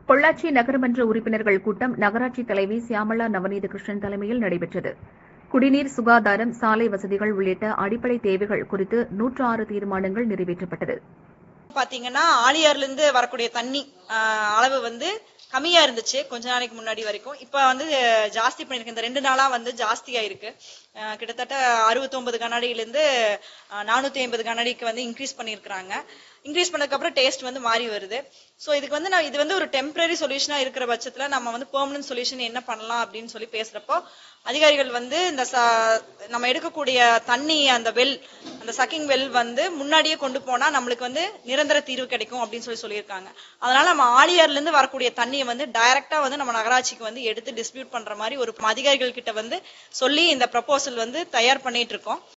பொள்ளாச்சி நகரமன்ற உறுப்பினர்கள் கூட்டம் நகராட்சி தலைவி சியாமளா நவநீத கிருஷ்ணன் தலைமையில் நடைபெற்றது குடிநீர் சுகாதாரம் சாலை வசதிகள் உள்ளிட்ட அடிப்படை தேவைகள் குறித்து நூற்று ஆறு தீர்மானங்கள் நிறைவேற்றப்பட்டது பாத்தீங்கன்னா ஆழியார்ல இருந்து வரக்கூடிய தண்ணி ஆஹ், அளவு வந்து கம்மியா இருந்துச்சு கொஞ்ச நாளைக்கு முன்னாடி வரைக்கும் இப்ப வந்து அஹ், ஜாஸ்தி பண்ணிருக்கு இந்த ரெண்டு நாளா வந்து ஜாஸ்தியா இருக்கு அஹ், கிட்டத்தட்ட 69 கண்ணாடியில இருந்து நானூத்தி ஐம்பது கண்ணாடிக்கு வந்து இன்க்ரீஸ் பண்ணிருக்காங்க இன்க்ரீஸ் பண்ணதுக்கு அப்புறம் டேஸ்ட் வந்து மாறி வருது சோ இதுக்கு வந்து நான் இது வந்து ஒரு டெம்பரரி சொல்யூஷனா இருக்கிற பட்சத்துல நம்ம வந்து பெர்மனன்ட் சொல்யூஷன் என்ன பண்ணலாம் அப்படின்னு சொல்லி பேசுறப்போ அதிகாரிகள் வந்து இந்த ச- நம்ம எடுக்கக்கூடிய தண்ணி அந்த வெல் அந்த சக்கிங் வெல் வந்து முன்னாடியே கொண்டு போனா நம்மளுக்கு வந்து நிரந்தர தீர்வு கிடைக்கும் அப்படின்னு சொல்லி சொல்லியிருக்காங்க அதனால நம்ம ஆழியார்ல இருந்து வரக்கூடிய தண்ணியை வந்து டைரக்டா வந்து நம்ம நகராட்சிக்கு வந்து எடுத்து டிஸ்ட்ரிபியூட் பண்ற மாதிரி ஒரு அதிகாரிகள் கிட்ட வந்து சொல்லி இந்த ப்ரப்போசல் வந்து தயார் பண்ணிட்டு இருக்கோம்